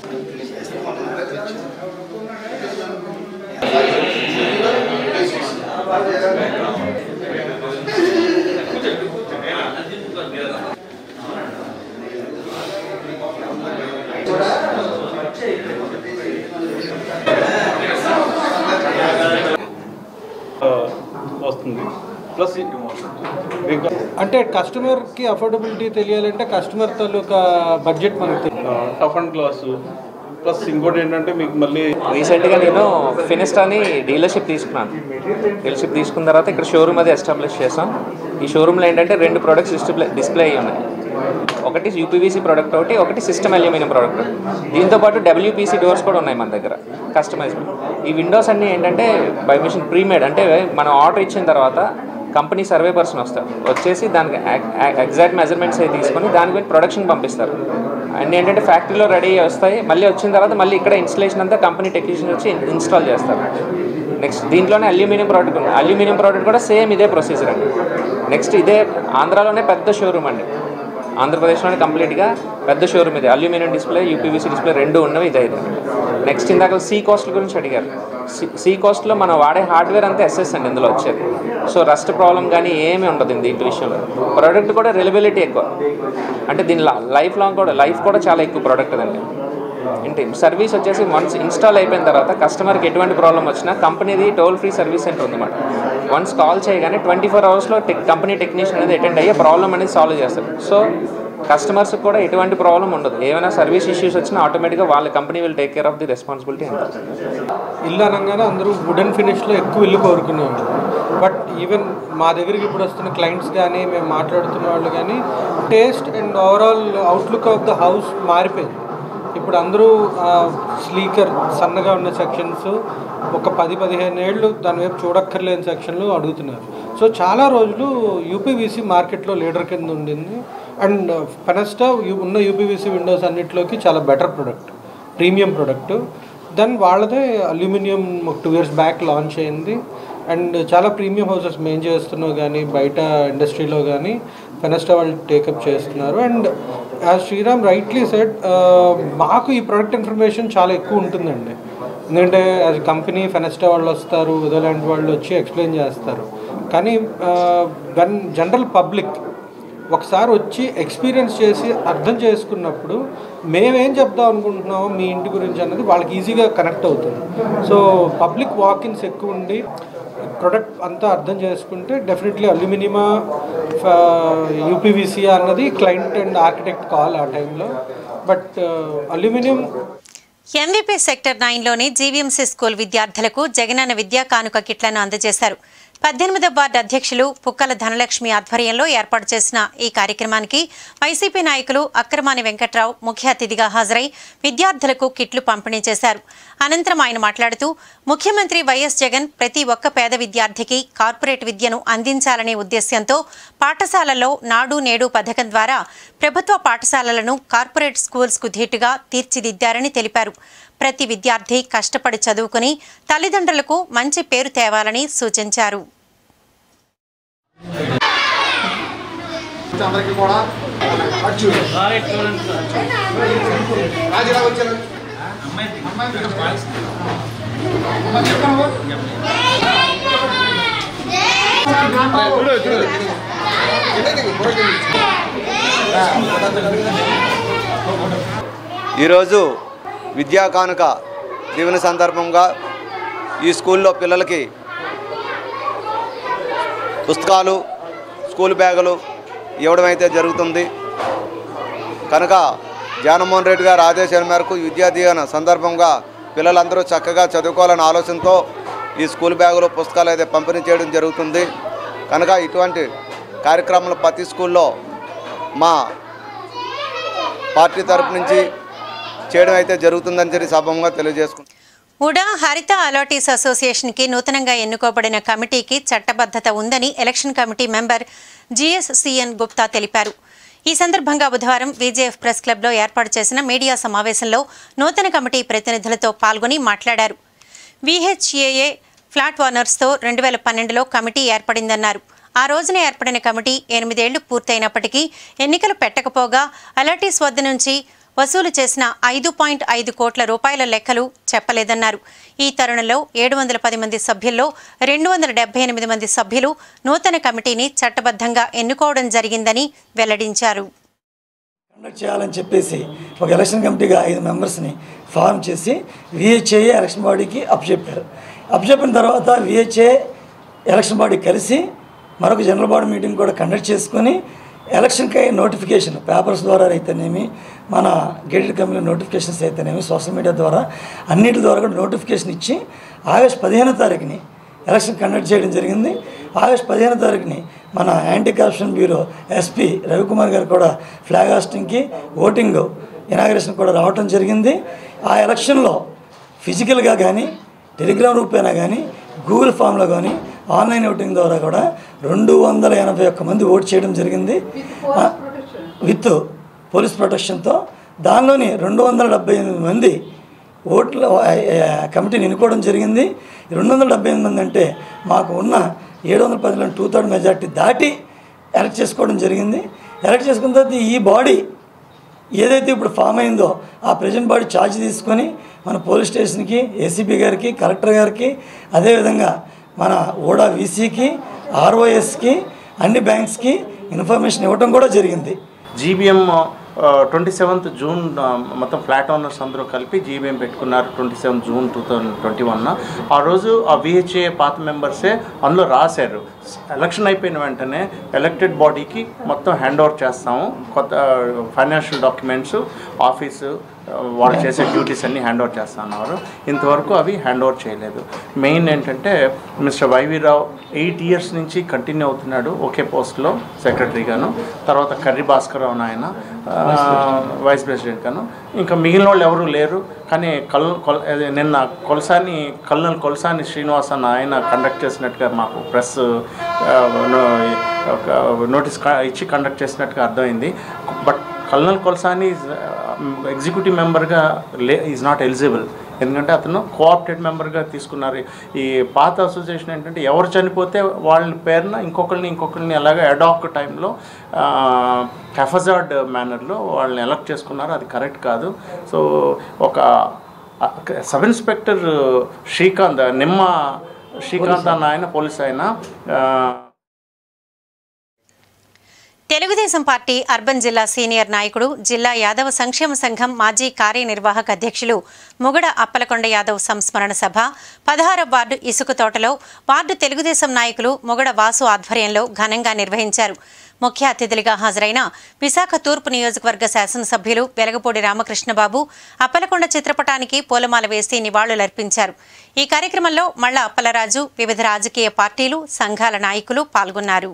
వస్తుంది ప్లస్ అంటే కస్టమర్కి అఫోర్డబిలిటీ తెలియాలంటే కస్టమర్ తాలూకా బడ్జెట్ మనకు తెలియాలి టఫ్ అండ్ గ్లాస్ ప్లస్ ఇంకోటి ఏంటంటే మీకు మళ్ళీ రీసెంట్గా నేను ఫినిస్టాని డీలర్షిప్ తీసుకున్నాను డీలర్షిప్ తీసుకున్న తర్వాత ఇక్కడ షోరూమ్ అది ఎస్టాబ్లిష్ చేసాం ఈ షోరూంలో ఏంటంటే రెండు ప్రొడక్ట్స్ డిస్ప్లే డిస్ప్లే అయ్యి ఉన్నాయి ఒకటి యూపీవీసీ ప్రోడక్ట్ ఒకటి ఒకటి సిస్టమ్ అల్యూమినియం ప్రోడక్ట్ దీంతో పాటు డబ్ల్యూపీసీ డోర్స్ కూడా ఉన్నాయి మన దగ్గర కస్టమైజ్డ్ ఈ విండోస్ అన్నీ ఏంటంటే బై మిషన్ ప్రీమేడ్ అంటే మనం ఆర్డర్ ఇచ్చిన తర్వాత కంపెనీ సర్వే పర్సన్ వస్తారు వచ్చేసి దానికి ఎగ్జాక్ట్ మెజర్మెంట్స్ అవి తీసుకొని దానికి పోయి ప్రొడక్షన్ పంపిస్తారు అన్నీ ఏంటంటే ఫ్యాక్టరీలో రెడీ వస్తాయి మళ్ళీ వచ్చిన తర్వాత మళ్ళీ ఇక్కడ ఇన్స్టలేషన్ అంతా కంపెనీ టెక్నీషియన్ వచ్చి ఇన్స్టాల్ చేస్తారు నెక్స్ట్ దీంట్లోనే అల్యూమినియం ప్రోడక్ట్ ఉంది అల్యూమినియం ప్రోడక్ట్ కూడా సేమ్ ఇదే ప్రొసీజర్ అండి నెక్స్ట్ ఇదే ఆంధ్రాలోనే పెద్ద షోరూమ్ అండి ఆంధ్రప్రదేశ్లోనే కంప్లీట్గా పెద్ద షోరూమ్ ఇది అల్యూమినియం డిస్ప్లే యూపీవీసీ డిస్ప్లే రెండు ఉన్నవి ఇదే ఇది నెక్స్ట్ ఇందాక సీ కాస్ట్ గురించి అడిగారు సీ సీ కాస్ట్లో మనం వాడే హార్డ్వేర్ అంతా ఎస్ఎస్ అండి ఇందులో వచ్చేది సో రస్ట్ ప్రాబ్లం కానీ ఏమీ ఉండదు దీంట్ విషయంలో ప్రోడక్ట్ కూడా రిలబిలిటీ ఎక్కువ అంటే దీని లైఫ్ లాంగ్ కూడా లైఫ్ కూడా చాలా ఎక్కువ ప్రోడక్ట్ అండి ఏంటి సర్వీస్ వచ్చేసి వన్స్ ఇన్స్టాల్ అయిపోయిన తర్వాత కస్టమర్కి ఎటువంటి ప్రాబ్లం వచ్చినా కంపెనీది టోల్ ఫ్రీ సర్వీస్ సెంటర్ ఉందన్నమాట వన్స్ కాల్ చేయగానే ట్వంటీ ఫోర్ అవర్స్లో టెక్ కంపెనీ టెక్నీషియన్ అనేది అటెండ్ అయ్యే ప్రాబ్లం అనేది సాల్వ్ చేస్తారు సో కస్టమర్స్కి కూడా ఎటువంటి ప్రాబ్లం ఉండదు ఏమైనా సర్వీస్ ఇష్యూస్ వచ్చినా ఆటోమేటిక్గా వాళ్ళ company will take care of the responsibility అంటారు ఇల్లు అనగానే అందరూ వుడెన్ ఫినిష్లో ఎక్కువ ఇల్లు కోరుకునేవాళ్ళు బట్ ఈవెన్ మా దగ్గరికి ఇప్పుడు వస్తున్న క్లయింట్స్ కానీ మేము మాట్లాడుతున్న వాళ్ళు కానీ taste and overall outlook of the house మారిపోయింది ఇప్పుడు అందరూ స్లీకర్ సన్నగా ఉన్న సెక్షన్స్ ఒక పది పదిహేను ఏళ్ళు దాని వైపు చూడక్కర్లేని సెక్షన్లు అడుగుతున్నారు సో చాలా రోజులు యూపీవీసీ మార్కెట్లో లీడర్ కింద ఉండింది అండ్ పెనస్టా ఉన్న యూపీవీసీ విండోస్ అన్నిటిలోకి చాలా better product premium product then వాళ్ళదే అల్యూమినియం ఒక టూ ఇయర్స్ బ్యాక్ లాంచ్ అయింది అండ్ చాలా ప్రీమియం హౌసెస్ మేము చేస్తున్నావు కానీ బయట ఇండస్ట్రీలో కానీ ఫెనస్టా వాళ్ళు టేకప్ చేస్తున్నారు and as Shriram rightly set మాకు ఈ ప్రొడక్ట్ ఇన్ఫర్మేషన్ చాలా ఎక్కువ ఉంటుందండి ఎందుకంటే యాజ్ కంపెనీ ఫెనస్టా వాళ్ళు వస్తారు ఉదలాంటి వాళ్ళు వచ్చి ఎక్స్ప్లెయిన్ చేస్తారు కానీ వెన్ జనరల్ పబ్లిక్ ఒకసారి వచ్చి ఎక్స్పీరియన్స్ చేసి అర్థం చేసుకున్నప్పుడు మేమేం చెప్దాం అనుకుంటున్నామో మీ ఇంటి గురించి అన్నది వాళ్ళకి ఈజీగా కనెక్ట్ అవుతుంది సో పబ్లిక్ వాకిన్స్ ఎక్కువ ఉండి ప్రొడక్ట్ అంతా అర్థం చేసుకుంటే డెఫినెట్లీ అల్యూమినియమా యూపీవీసీ అన్నది క్లయింట్ అండ్ ఆర్కిటెక్ట్ కాల్ ఆ టైంలో బట్ అల్యూమినియం ఎంవీపీ సెక్టర్ నైన్లోని జీవీఎంసీ స్కూల్ విద్యార్థులకు జగనన్న విద్యా కానుక కిట్లను అందజేశారు పద్దెనిమిదవ వార్డు అధ్యక్షులు పుక్కల ధనలక్ష్మి ఆధ్వర్యంలో ఏర్పాటు చేసిన ఈ కార్యక్రమానికి వైసీపీ నాయకులు అక్రమాని వెంకట్రావు ముఖ్య అతిథిగా హాజరై విద్యార్థులకు కిట్లు పంపిణీ చేశారు అనంతరం ఆయన మాట్లాడుతూ ముఖ్యమంత్రి వైఎస్ జగన్ ప్రతి ఒక్క పేద విద్యార్థికి కార్పొరేట్ విద్యను అందించాలనే ఉద్దేశ్యంతో పాఠశాలల్లో నాడు నేడు పథకం ద్వారా ప్రభుత్వ పాఠశాలలను కార్పొరేట్ స్కూల్స్కు ధీటుగా తీర్చిదిద్దారని తెలిపారు ప్రతి విద్యార్థి కష్టపడి చదువుకుని తల్లిదండ్రులకు మంచి పేరు తేవాలని సూచించారు అందరికీ కూడా రాజులా వచ్చాను ఈరోజు విద్యా కానుక దీవెన సందర్భంగా ఈ స్కూల్లో పిల్లలకి పుస్తకాలు స్కూల్ బ్యాగులు ఇవ్వడం అయితే జరుగుతుంది కనుక జగన్మోహన్ రెడ్డి గారి ఆదేశాల మేరకు ఈ విద్యా దీవెన సందర్భంగా పిల్లలందరూ చక్కగా చదువుకోవాలనే ఆలోచనతో ఈ స్కూల్ బ్యాగులు పుస్తకాలు అయితే పంపిణీ చేయడం జరుగుతుంది కనుక ఇటువంటి కార్యక్రమాలు ప్రతి స్కూల్లో మా పార్టీ తరపు నుంచి చేయడం అయితే జరుగుతుందని చెప్పి సభంగా తెలియజేసుకుంటున్నాను ఉడా హరిత అలాటీస్ అసోసియేషన్కి నూతనంగా ఎన్నుకోబడిన కమిటీకి చట్టబద్ధత ఉందని election committee member GSCN Gupta తెలిపారు ఈ సందర్భంగా బుధవారం విజేఎఫ్ ప్రెస్ క్లబ్లో ఏర్పాటు చేసిన మీడియా సమావేశంలో నూతన కమిటీ ప్రతినిధులతో పాల్గొని మాట్లాడారు విహెచ్ఏఏ ఫ్లాట్ ఓనర్స్తో రెండు వేల పన్నెండులో కమిటీ ఏర్పడిందన్నారు ఆ రోజున ఏర్పడిన కమిటీ ఎనిమిదేళ్లు పూర్తయినప్పటికీ ఎన్నికలు పెట్టకపోగా అలాటీస్ వద్ద నుంచి వసూలు చేసిన ఐదు పాయింట్ ఐదు కోట్ల రూపాయల లెక్కలు చెప్పలేదన్నారు ఈ తరుణంలో ఏడు వందల పది మంది సభ్యుల్లో రెండు వందల డెబ్బై ఎనిమిది మంది సభ్యులు నూతన కమిటీని చట్టబద్ధంగా ఎన్నుకోవడం జరిగిందని వెల్లడించారు కండక్ట్ చేయాలని చెప్పేసి ఒక ఎలక్షన్ కమిటీగా ఐదు మెంబర్స్ని ఫామ్ చేసి విహెచ్ఏ ఎలక్షన్ బాడీకి అప్పచెప్పారు అప్పచెప్పిన తర్వాత విహెచ్ఏ ఎలక్షన్ బాడీ కలిసి మరొక జనరల్ బాడీ మీటింగ్ కూడా కండక్ట్ చేసుకొని ఎలక్షన్కి నోటిఫికేషన్ పేపర్స్ ద్వారా అయితేనేమి మన గేటెడ్ కంపెనీ నోటిఫికేషన్స్ అయితేనేమి సోషల్ మీడియా ద్వారా అన్నిటి ద్వారా కూడా నోటిఫికేషన్ ఇచ్చి ఆగస్ట్ పదిహేనో తారీఖుని ఎలక్షన్ కండక్ట్ చేయడం జరిగింది ఆగస్ట్ పదిహేనో తారీఖుని మన anti corruption bureau SP Ravikumar గారు కూడా ఫ్లాగ్ హాస్టింగ్కి ఓటింగ్ ఇనాగ్రేషన్ కూడా రావటం జరిగింది ఆ ఎలక్షన్లో ఫిజికల్గా కానీ టెలిగ్రామ్ రూపేనా కానీ గూగుల్ ఫామ్లో కానీ ఆన్లైన్ ఓటింగ్ ద్వారా కూడా రెండు వందల ఎనభై ఒక్క మంది ఓటు చేయడం జరిగింది ఆ, విత్ పోలీస్ ప్రొటెక్షన్తో దానిలోని రెండు వందల డెబ్బై ఎనిమిది మంది ఓట్ల ఆ, ఆ, కమిటీని ఎన్నుకోవడం జరిగింది రెండు వందల డెబ్బై ఎనిమిది మంది అంటే మాకు ఉన్న ఏడు వందల పదిలో టూ థర్డ్ మెజార్టీ దాటి ఎలక్ట్ చేసుకోవడం జరిగింది ఎలక్ట్ చేసుకున్న తర్వాత ఈ బాడీ ఏదైతే ఇప్పుడు ఫామ్ అయిందో ఆ ప్రజెంట్ బాడీ ఛార్జ్ తీసుకొని మన పోలీస్ స్టేషన్కి ఏసీపీ గారికి కలెక్టర్ గారికి అదేవిధంగా మన ఓడా వీసీకి ఆర్ఓఎస్కి అన్ని బ్యాంక్స్కి ఇన్ఫర్మేషన్ ఇవ్వడం కూడా జరిగింది జీబీఎం ట్వంటీ సెవెంత్ జూన్ ఆ, మొత్తం ఫ్లాట్ ఓనర్స్ అందరూ కలిపి జీబీఎం పెట్టుకున్నారు twenty seventh June two thousand twenty వన్న ఆ రోజు ఆ విహెచ్ఏ పాత మెంబర్సే అందులో రాశారు ఎలక్షన్ అయిపోయిన వెంటనే ఎలక్టెడ్ బాడీకి మొత్తం హ్యాండ్ ఓవర్ చేస్తాము కొత్త ఫైనాన్షియల్ డాక్యుమెంట్స్ ఆఫీసు ఆ, వాళ్ళు చేసే డ్యూటీస్ అన్ని హ్యాండ్ ఓవర్ చేస్తున్నారు ఇంతవరకు అవి హ్యాండ్ ఓవర్ చేయలేదు మెయిన్ ఏంటంటే మిస్టర్ వైవీరావు ఎయిట్ ఇయర్స్ నుంచి కంటిన్యూ అవుతున్నాడు ఒకే పోస్ట్లో సెక్రటరీగాను తర్వాత కర్రీ భాస్కర్ రావు ఆయన ఆ, వైస్ ప్రెసిడెంట్ గాను ఇంకా మిగిలిన వాళ్ళు ఎవరు లేరు కానీ కల్ కొల్ అదే నిన్న కొలసాని కల్నల్ కొలసాని శ్రీనివాస్ అన్న ఆయన కండక్ట్ చేసినట్టుగా మాకు ప్రెస్ నోటీస్ ఇచ్చి కండక్ట్ చేసినట్టుగా అర్థమైంది బట్ కల్నల్ కొలసాని ఎగ్జిక్యూటివ్ మెంబర్గా లే ఈజ్ నాట్ ఎలిజిబుల్ ఎందుకంటే అతను కోఆప్టెడ్ మెంబర్గా తీసుకున్నారు ఈ పాత అసోసియేషన్ ఏంటంటే ఎవరు చనిపోతే వాళ్ళ పేరున ఇంకొకరిని ఇంకొకరిని అలాగే అడాక్ టైంలో కెఫజార్డ్ మేనర్లో వాళ్ళని ఎలక్ట్ చేసుకున్నారు అది కరెక్ట్ కాదు సో ఒక సబ్ ఇన్స్పెక్టర్ శ్రీకాంత్ నిమ్మ శ్రీకాంత్ అన్న ఆయన పోలీస్ ఆయన ఆ, తెలుగుదేశం పార్టీ అర్బన్ జిల్లా సీనియర్ నాయకుడు జిల్లా యాదవ సంక్షేమ సంఘం మాజీ కార్యనిర్వాహక అధ్యక్షులు ముగడ అప్పలకొండ యాదవ్ సంస్మరణ సభ పదహార వార్డు ఇసుక తోటలో వార్డు తెలుగుదేశం నాయకులు ముగడ వాసు ఆధ్వర్యంలో ఘనంగా నిర్వహించారు ముఖ్య అతిథులుగా హాజరైన విశాఖ తూర్పు నియోజకవర్గ శాసనసభ్యులు వెలగపూడి రామకృష్ణబాబు అప్పలకొండ చిత్రపటానికి పూలమాల వేసి నివాళులర్పించారు ఈ కార్యక్రమంలో మళ్ళా అప్పలరాజు వివిధ రాజకీయ పార్టీలు సంఘాల నాయకులు పాల్గొన్నారు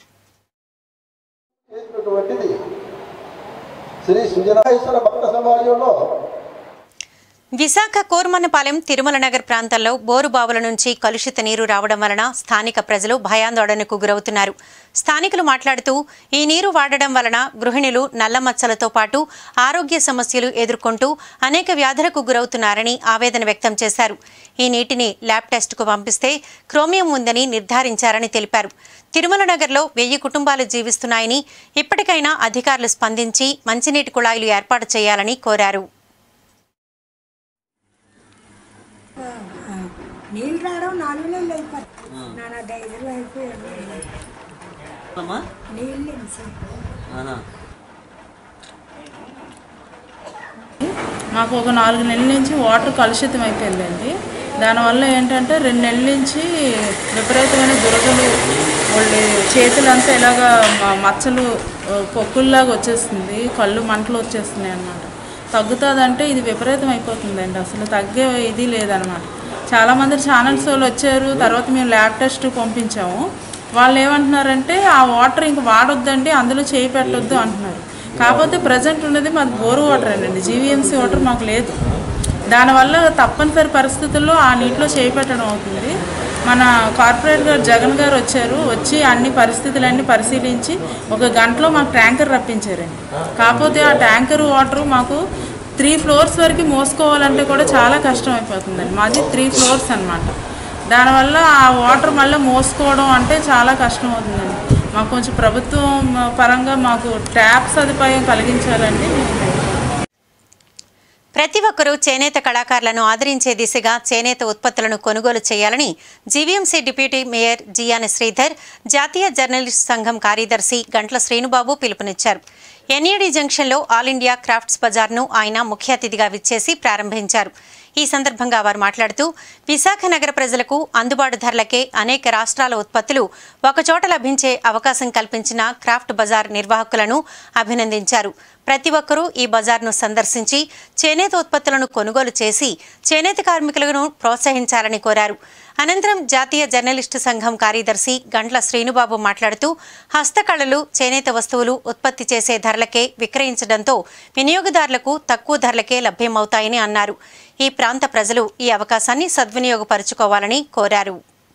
చేసినటువంటిది శ్రీ సుజనాయేశ్వర భక్త సమాజంలో విశాఖ కోర్మన్నపాలెం తిరుమల నగర్ ప్రాంతంలో బోరుబావుల నుంచి కలుషిత నీరు రావడం వలన స్థానిక ప్రజలు భయాందోళనకు గురవుతున్నారు స్థానికులు మాట్లాడుతూ ఈ నీరు వాడడం వలన గృహిణులు నల్లమచ్చలతో పాటు ఆరోగ్య సమస్యలు ఎదుర్కొంటూ అనేక వ్యాధులకు గురవుతున్నారని ఆవేదన వ్యక్తం చేశారు ఈ నీటిని ల్యాబ్ టెస్టుకు పంపిస్తే క్రోమియం ఉందని నిర్ధారించారని తెలిపారు తిరుమల నగర్లో వెయ్యి కుటుంబాలు జీవిస్తున్నాయని ఇప్పటికైనా అధికారులు స్పందించి మంచినీటి కుళాయిలు ఏర్పాటు చేయాలని కోరారు నీళ్ళు రావడం నాలుగు నెలలు అయిపోతుంది నాన్న డైజల్ అయిపోయాడు నీళ్ళు మాకు ఒక నాలుగు నెలల నుంచి వాటర్ కలుషితం అయిపోయిందండి దానివల్ల ఏంటంటే రెండు నెలల నుంచి విపరీతమైన దురదలు వాళ్ళు చేతులంతా ఇలాగా మ- మచ్చలు ఆ, పొక్కుల్లాగా వచ్చేస్తుంది కళ్ళు మంటలు వచ్చేస్తున్నాయి అన్నమాట తగ్గుతుందంటే ఇది విపరీతం అయిపోతుందండి అసలు తగ్గే ఇది లేదనమాట చాలామంది ఛానల్స్ వాళ్ళు వచ్చారు తర్వాత మేము ల్యాబ్ టెస్ట్ పంపించాము వాళ్ళు ఏమంటున్నారంటే ఆ వాటర్ ఇంక వాడొద్దండి అందులో చేయి పెట్టొద్దు అంటున్నారు కాకపోతే ప్రజెంట్ ఉన్నది మాది బోర్ వాటర్ అండి జీవీఎంసీ వాటర్ మాకు లేదు దానివల్ల తప్పనిసరి పరిస్థితుల్లో ఆ నీటిలో చేయి పెట్టడం అవుతుంది మన కార్పొరేట్ గారు జగన్ గారు వచ్చారు వచ్చి అన్ని పరిస్థితులన్నీ పరిశీలించి ఒక గంటలో మాకు ట్యాంకర్ రప్పించారండి కాకపోతే ఆ ట్యాంకర్ వాటర్ మాకు త్రీ ఫ్లోర్స్ వరకు మోసుకోవాలంటే కూడా చాలా కష్టం అయిపోతుందండి మాది త్రీ ఫ్లోర్స్ అన్నమాట దానివల్ల ఆ వాటర్ మళ్ళీ మోసుకోవడం అంటే చాలా కష్టం అవుతుందండి మాకు కొంచెం ప్రభుత్వం పరంగా మాకు ట్యాప్ సదుపాయం కలిగించాలండి ప్రతి ఒక్కరూ చేనేత కళాకారులను ఆదరించే దిశగా చేనేత ఉత్పత్తులను కొనుగోలు చేయాలని GVMC deputy mayor Jiyani Sridhar జాతీయ జర్నలిస్ట్ సంఘం కార్యదర్శి గంట్ల శ్రీనుబాబు పిలుపునిచ్చారు ఎన్ఈడి జంక్షన్లో ఆల్ ఇండియా క్రాఫ్ట్స్ బజార్ను ఆయన ముఖ్య అతిథిగా విచ్చేసి ప్రారంభించారు ఈ సందర్భంగా వారు మాట్లాడుతూ విశాఖ నగర ప్రజలకు అందుబాటు ధరలకే అనేక రాష్ట్రాల ఉత్పత్తులు ఒకచోట లభించే అవకాశం కల్పించిన క్రాఫ్ట్ బజార్ నిర్వాహకులను అభినందించారు ప్రతి ఒక్కరూ ఈ బజార్ను సందర్శించి చేనేత ఉత్పత్తులను కొనుగోలు చేసి చేనేత కార్మికులను ప్రోత్సహించాలని కోరారు అనంతరం జాతీయ జర్నలిస్టు సంఘం కార్యదర్శి గంట్ల శ్రీనుబాబు మాట్లాడుతూ హస్తకళలు చేనేత వస్తువులు ఉత్పత్తి చేసే ధరలకే విక్రయించడంతో వినియోగదారులకు తక్కువ ధరలకే లభ్యమవుతాయని అన్నారు ఈ ప్రాంత ప్రజలు ఈ అవకాశాన్ని సద్వినియోగపరుచుకోవాలని కోరారు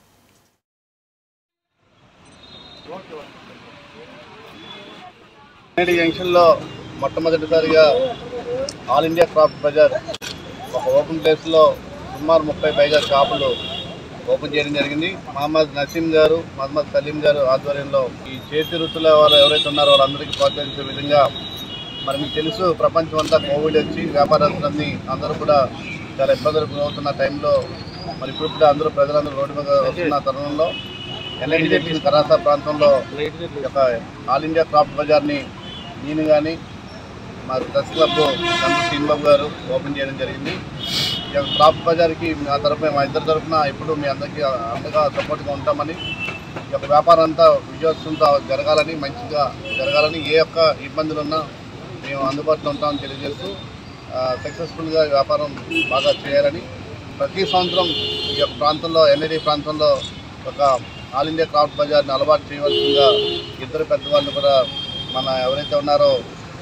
నేటి జంక్షన్లో మొట్టమొదటిసారిగా ఆల్ ఇండియా క్రాఫ్ట్ బజార్ ఒక ఓపెన్ ప్లేస్లో సుమారు ముప్పై పైగా షాపులు ఓపెన్ చేయడం జరిగింది మహమ్మద్ నసీం గారు మహమ్మద్ సలీం గారు ఆధ్వర్యంలో ఈ చేతి వృత్తుల వాళ్ళు ఎవరైతే ఉన్నారో వాళ్ళందరికీ ప్రోత్సహించే విధంగా మరి మీకు తెలుసు ప్రపంచం అంతా కోవిడ్ వచ్చి వ్యాపారస్తులన్నీ అందరూ కూడా చాలా ఇబ్బందులు గురవుతున్న టైంలో మరి ఇప్పుడు కూడా అందరూ ప్రజలందరూ రోడ్డు మీద వస్తున్న తరుణంలో ఎన్ఐడి జంక్షన్ కరాసా ప్రాంతంలో ఈ యొక్క ఆల్ ఇండియా క్రాఫ్ట్ బజార్ని నేను కానీ మా ప్రెస్ క్లబ్ చంద్ర శ్రీనిబాబు గారు ఓపెన్ చేయడం జరిగింది ఈ యొక్క క్రాఫ్ట్ బజార్కి మా తరఫున మా ఇద్దరి తరఫున ఎప్పుడు మీ అందరికీ అంతగా సపోర్ట్గా ఉంటామని ఈ యొక్క వ్యాపారం అంతా విజయోత్సవంతో జరగాలని మంచిగా జరగాలని ఏ యొక్క ఇబ్బందులు ఉన్నా మేము అందుబాటులో ఉంటామని తెలియజేస్తూ సక్సెస్ఫుల్గా వ్యాపారం బాగా చేయాలని ప్రతి సంవత్సరం ఈ యొక్క ప్రాంతంలో ఎన్ఐడి ప్రాంతంలో ఒక ఆల్ ఇండియా క్రాఫ్ట్ బజార్ని అలవాటు చేయవలసిందిగా ఇద్దరు పెద్దవాళ్ళు కూడా మన ఎవరైతే ఉన్నారో ఆ,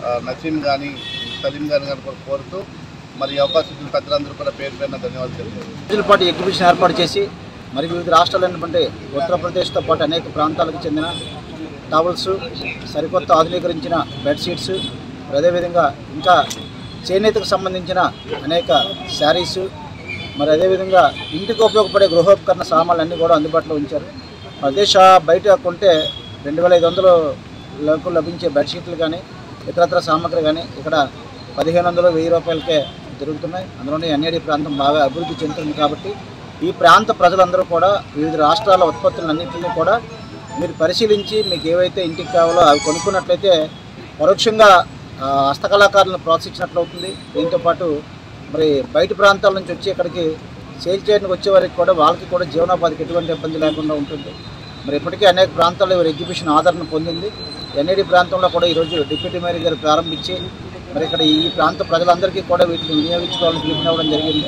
ఆ, నసీం కానీ సలీం గాని కానీ కూడా కోరుతూ మరి ఈ అవకాశం ఇచ్చిన పెద్దలందరూ కూడా పేరు పేరున ధన్యవాదాలు తెలియజేస్తున్నాను రోజుల పాటు ఎగ్జిబిషన్ ఏర్పాటు చేసి మరి వివిధ రాష్ట్రాలైనటువంటి ఉత్తరప్రదేశ్తో పాటు అనేక ప్రాంతాలకు చెందిన టవల్స్ సరికొత్త ఆధునీకరించిన బెడ్షీట్స్ మరి అదేవిధంగా ఇంకా చేనేతకు సంబంధించిన అనేక శారీస్ మరి అదేవిధంగా ఇంటికి ఉపయోగపడే గృహోపకరణ సామాన్లు అన్నీ కూడా అందుబాటులో ఉంచారు అదే షా బయట కొంటే రెండు వేల ఐదు వందలకు లభించే బెడ్షీట్లు కానీ ఇతరత్ర సామాగ్రి కానీ ఇక్కడ పదిహేను వందలు వెయ్యి రూపాయలకే దొరుకుతున్నాయి అందులోనే ఎన్ఏడి ప్రాంతం బాగా అభివృద్ధి చెందుతుంది కాబట్టి ఈ ప్రాంత ప్రజలందరూ కూడా వివిధ రాష్ట్రాల ఉత్పత్తులన్నింటినీ కూడా మీరు పరిశీలించి మీకు ఏవైతే ఇంటికి కావాలో అవి కొనుక్కున్నట్లయితే పరోక్షంగా ఆ, హస్తకళాకారులను ప్రోత్సహించినట్లు అవుతుంది దీంతో పాటు మరి బయట ప్రాంతాల నుంచి వచ్చి ఇక్కడికి సేల్ చేయడానికి వచ్చే వారికి కూడా వాళ్ళకి కూడా జీవనోపాధికి ఎటువంటి ఇబ్బంది లేకుండా ఉంటుంది మరి ఇప్పటికే అనేక ప్రాంతాల్లో ఇవాళ ఎగ్జిబిషన్ ఆదరణ పొందింది ఎన్ఏడి ప్రాంతంలో కూడా ఈరోజు డిప్యూటీ మేయర్ గారు ప్రారంభించి మరి ఇక్కడ ఈ ప్రాంత ప్రజలందరికీ కూడా వీటిని వినియోగించుకోవాలని పిలుపునివ్వడం జరిగింది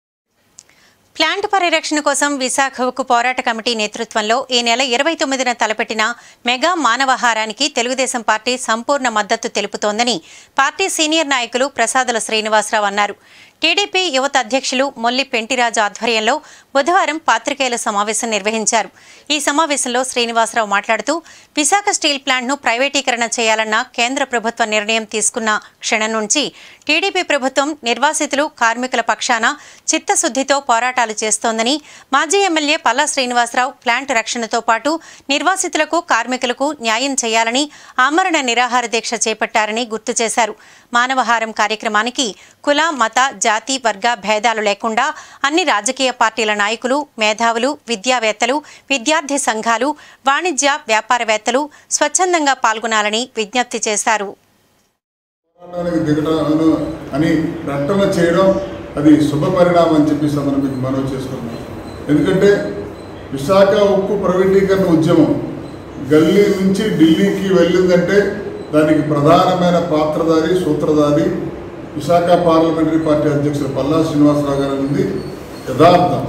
ప్లాంట్ పరిరక్షణ కోసం విశాఖ ఉక్కు పోరాట కమిటీ నేతృత్వంలో ఈ నెల ఇరవై తొమ్మిదిన తలపెట్టిన మెగా మానవహారానికి తెలుగుదేశం పార్టీ సంపూర్ణ మద్దతు తెలుపుతోందని పార్టీ సీనియర్ నాయకులు ప్రసాదుల శ్రీనివాసరావు అన్నారు టీడీపీ యువత అధ్యక్షులు మొల్లి పెంటిరాజు ఆధ్వర్యంలో బుధవారం పాత్రికేయుల సమావేశం నిర్వహించారు ఈ సమావేశంలో శ్రీనివాసరావు మాట్లాడుతూ విశాఖ స్టీల్ ప్లాంట్ను ప్రైవేటీకరణ చేయాలన్న కేంద్ర ప్రభుత్వ నిర్ణయం తీసుకున్న క్షణం నుంచి టీడీపీ ప్రభుత్వం నిర్వాసితులు కార్మికుల పక్షాన చిత్తశుద్ధితో పోరాటాలు చేస్తోందని మాజీ ఎమ్మెల్యే పల్లా శ్రీనివాసరావు ప్లాంట్ రక్షణతో పాటు నిర్వాసితులకు కార్మికులకు న్యాయం చేయాలని ఆమరణ నిరాహార దీక్ష చేపట్టారని గుర్తు చేశారు మానవహారం కార్యక్రమానికి కుల మత జాతి వర్గ భేదాలు లేకుండా అన్ని రాజకీయ పార్టీల నాయకులు మేధావులు విద్యావేత్తలు విద్యార్థి సంఘాలు వాణిజ్య వ్యాపారవేత్తలు స్వచ్ఛందంగా పాల్గొనాలని విజ్ఞప్తి చేశారు పోరాటానికి దిగడం అని ప్రకటన చేయడం అది శుభ పరిణామం అని చెప్పి మనం మీకు మనవి చేసుకున్నాం ఎందుకంటే విశాఖ ఉక్కు ప్రైవేటీకరణ ఉద్యమం గల్లీ నుంచి ఢిల్లీకి వెళ్ళిందంటే దానికి ప్రధానమైన పాత్రధారి సూత్రధారి విశాఖ పార్లమెంటరీ పార్టీ అధ్యక్షుడు పల్లా శ్రీనివాసరావు గారి ఉంది యథార్థం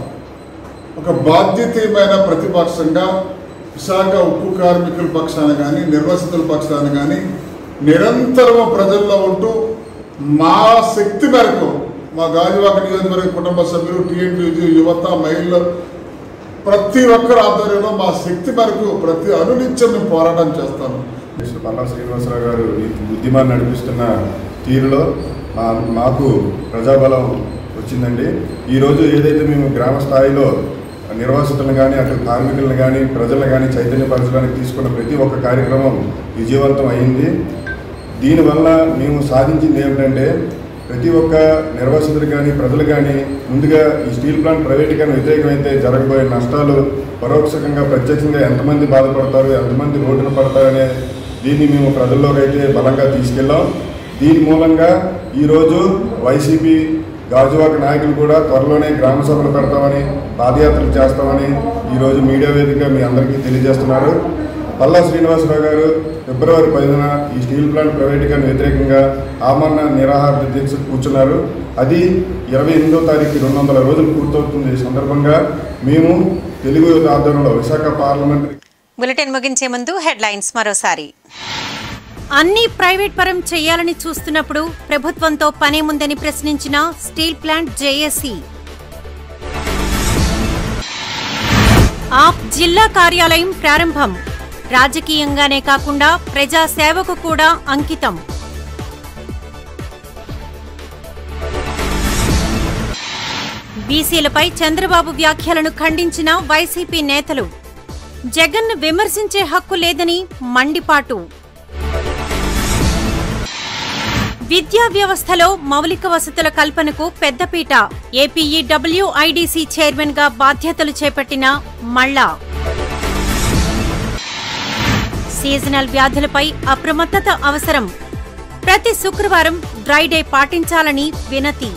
ఒక బాధ్యతమైన ప్రతిపక్షంగా విశాఖ ఉక్కు కార్మికుల పక్షాన కానీ నిర్వసితుల పక్షాన కానీ నిరంతరం ప్రజల్లో ఉంటూ మా శక్తి మేరకు మా గాజువాక నియోజకవర్గ కుటుంబ సభ్యులు టీఎన్టీ యువత మహిళలు ప్రతి ఒక్కరి ఆధ్వర్యంలో మా శక్తి మేరకు ప్రతి అనునిత్యం మేము పోరాటం చేస్తాము మిస్టర్ పల్లా శ్రీనివాసరావు గారు ఈ ఉద్యమాన్ని నడిపిస్తున్న తీరులో మా మాకు ప్రజాబలం వచ్చిందండి ఈరోజు ఏదైతే మేము గ్రామ స్థాయిలో నిర్వాసితులను కానీ అటు కార్మికులను కానీ ప్రజలను కానీ చైతన్యపరచడానికి తీసుకున్న ప్రతి ఒక్క కార్యక్రమం విజయవంతం అయింది దీనివల్ల మేము సాధించింది ఏమిటంటే ప్రతి ఒక్క నిర్వాసితులు కానీ ప్రజలు కానీ ముందుగా ఈ స్టీల్ ప్లాంట్ ప్రైవేటీకరణ వ్యతిరేకమైతే జరగబోయే నష్టాలు పరోక్షంగా ప్రత్యక్షంగా ఎంతమంది బాధపడతారు ఎంతమంది రోడ్డున పడతారనే దీన్ని మేము ప్రజల్లోకి అయితే బలంగా తీసుకెళ్ళాం దీని మూలంగా ఈరోజు వైసీపీ గాజువాక నాయకులు కూడా త్వరలోనే గ్రామ సభలు పెడతామని పాదయాత్రలు చేస్తామని ఈరోజు మీడియా వేదికగా మీ అందరికీ తెలియజేస్తున్నారు పల్లా శ్రీనివాసరావు గారు ఫిబ్రవరి పదిన ఈ స్టీల్ ప్లాంట్ ప్రైవేటీకరణ వ్యతిరేకంగా ఆమరణ నిరాహార దీక్ష కూర్చున్నారు అది ఇరవై ఎనిమిదో తారీఖు రెండు వందల రోజులు పూర్తవుతుంది ఈ సందర్భంగా మేము తెలుగు యువత ఆధ్వర్యంలో విశాఖ పార్లమెంటరీ బులెటిన్ ముగించే ముందు హెడ్లైన్స్ మరోసారి అన్ని ప్రైవేట్ పరం చేయాలని చూస్తున్నప్పుడు ప్రభుత్వంతో పనేముందని ప్రశ్నించిన స్టీల్ ప్లాంట్ జేఏసీ ఆప్ జిల్లా కార్యాలయం ప్రారంభం రాజకీయంగానే కాకుండా ప్రజా సేవకు కూడా అంకితం బీసీలపై చంద్రబాబు వ్యాఖ్యలను ఖండించిన వైసీపీ నేతలు జగన్ను విమర్శించే హక్కు లేదని మండిపాటు విద్యా వ్యవస్థలో మౌలిక వసతుల కల్పనకు పెద్దపీట ఏపీఈడబ్ల్యూఐడిసి చైర్మన్ గా బాధ్యతలు చేపట్టిన మళ్ళా సీజనల్ వ్యాధులపై అప్రమత్తత అవసరం ప్రతి శుక్రవారం డ్రై డే పాటించాలని వినతి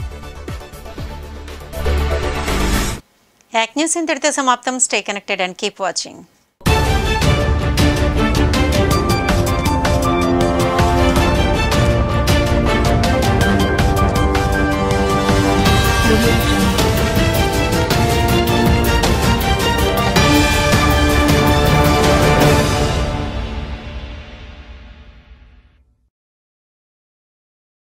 యాక్ న్యూస్ ఇంతటితో సమాప్తం stay connected and keep watching Thank you.